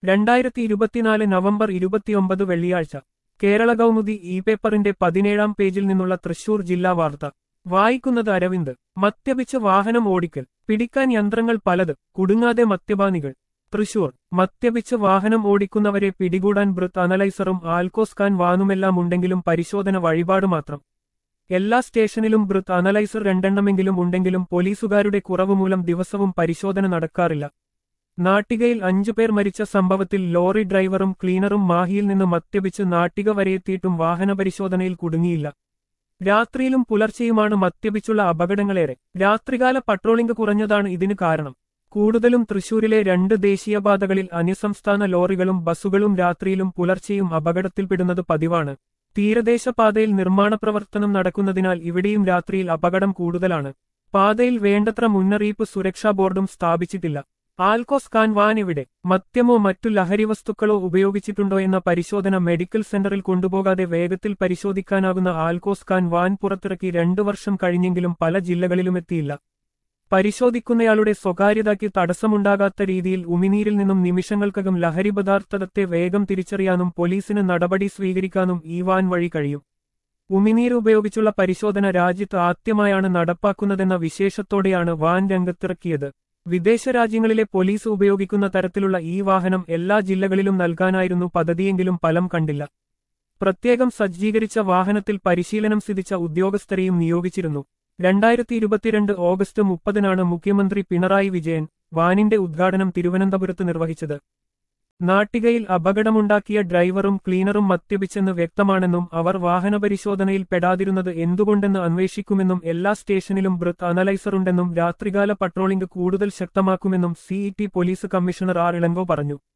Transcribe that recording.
രണ്ടായിരത്തി ഇരുപത്തിനാല് നവംബർ ഇരുപത്തിയൊമ്പത് വെള്ളിയാഴ്ച കേരള കൗമുദി ഇ പേപ്പറിന്റെ പതിനേഴാം പേജിൽ നിന്നുള്ള തൃശൂർ ജില്ലാ വാർത്ത വായിക്കുന്നത് അരവിന്ദ് മദ്യപിച്ച് വാഹനം ഓടിക്കൽ പിടിക്കാൻ യന്ത്രങ്ങൾ പലത് കുടുങ്ങാതെ മദ്യപാനികൾ തൃശൂർ മദ്യപിച്ച് വാഹനം ഓടിക്കുന്നവരെ പിടികൂടാൻ ബ്രത്ത് അനലൈസറും ആൽക്കോസ്കാൻ വാനുമെല്ലാം ഉണ്ടെങ്കിലും പരിശോധന വഴിപാട് മാത്രം എല്ലാ സ്റ്റേഷനിലും ബ്രത്ത് അനലൈസർ രണ്ടെണ്ണമെങ്കിലും ഉണ്ടെങ്കിലും പോലീസുകാരുടെ കുറവ് മൂലം ദിവസവും പരിശോധന നടക്കാറില്ല നാട്ടികയിൽ അഞ്ചുപേർ മരിച്ച സംഭവത്തിൽ ലോറി ഡ്രൈവറും ക്ലീനറും മാഹിയിൽ നിന്ന് മദ്യപിച്ച് നാട്ടിക വരെയെത്തിയിട്ടും വാഹന പരിശോധനയിൽ കുടുങ്ങിയില്ല രാത്രിയിലും പുലർച്ചെയുമാണ് മദ്യപിച്ചുള്ള അപകടങ്ങളേറെ രാത്രികാല പട്രോളിംഗ് കുറഞ്ഞതാണ് ഇതിന് കാരണം കൂടുതലും തൃശൂരിലെ രണ്ട് ദേശീയപാതകളിൽ അന്യസംസ്ഥാന ലോറികളും ബസ്സുകളും രാത്രിയിലും പുലർച്ചെയും അപകടത്തിൽപ്പെടുന്നത് പതിവാണ് തീരദേശപാതയിൽ നിർമ്മാണ പ്രവർത്തനം നടക്കുന്നതിനാൽ ഇവിടെയും രാത്രിയിൽ അപകടം കൂടുതലാണ് പാതയിൽ വേണ്ടത്ര മുന്നറിയിപ്പ് സുരക്ഷാ ബോർഡും സ്ഥാപിച്ചിട്ടില്ല ആൽക്കോസ് കാൻ വാൻ ഇവിടെ മദ്യമോ മറ്റു ലഹരിവസ്തുക്കളോ ഉപയോഗിച്ചിട്ടുണ്ടോ എന്ന പരിശോധന മെഡിക്കൽ സെന്ററിൽ കൊണ്ടുപോകാതെ വേഗത്തിൽ പരിശോധിക്കാനാകുന്ന ആൽക്കോസ് കാൻ വാൻ പുറത്തിറക്കി രണ്ടു വർഷം കഴിഞ്ഞെങ്കിലും പല ജില്ലകളിലുമെത്തിയില്ല പരിശോധിക്കുന്നയാളുടെ സ്വകാര്യതയ്ക്ക് തടസ്സമുണ്ടാകാത്ത രീതിയിൽ ഉമിനീരിൽ നിന്നും നിമിഷങ്ങൾക്കകം ലഹരി പദാർത്ഥത്തെ വേഗം തിരിച്ചറിയാനും പോലീസിന് നടപടി സ്വീകരിക്കാനും ഈ വാൻ വഴി കഴിയും ഉമിനീര് ഉപയോഗിച്ചുള്ള പരിശോധന രാജ്യത്ത് ആദ്യമായാണ് നടപ്പാക്കുന്നതെന്ന വിശേഷത്തോടെയാണ് വാൻ രംഗത്തിറക്കിയത് വിദേശ രാജ്യങ്ങളിലെ പോലീസ് ഉപയോഗിക്കുന്ന തരത്തിലുള്ള ഈ വാഹനം എല്ലാ ജില്ലകളിലും നൽകാനായിരുന്നു പദ്ധതിയെങ്കിലും ഫലം കണ്ടില്ല പ്രത്യേകം സജ്ജീകരിച്ച വാഹനത്തിൽ പരിശീലനം സിദ്ധിച്ച ഉദ്യോഗസ്ഥരെയും നിയോഗിച്ചിരുന്നു രണ്ടായിരത്തി ഇരുപത്തിരണ്ട് ഓഗസ്റ്റ് മുപ്പതിനാണ് മുഖ്യമന്ത്രി പിണറായി വിജയൻ വാനിന്റെ ഉദ്ഘാടനം തിരുവനന്തപുരത്ത് നിർവഹിച്ചത് നാട്ടികയിൽ അപകടമുണ്ടാക്കിയ ഡ്രൈവറും ക്ലീനറും മദ്യപിച്ചെന്ന് വ്യക്തമാണെന്നും അവർ വാഹനപരിശോധനയിൽ പെടാതിരുന്നത് എന്തുകൊണ്ടെന്ന് അന്വേഷിക്കുമെന്നും എല്ലാ സ്റ്റേഷനിലും ബ്രത്ത് അനലൈസറുണ്ടെന്നും രാത്രികാല പട്രോളിംഗ് കൂടുതൽ ശക്തമാക്കുമെന്നും city police commissioner R Ilango പറഞ്ഞു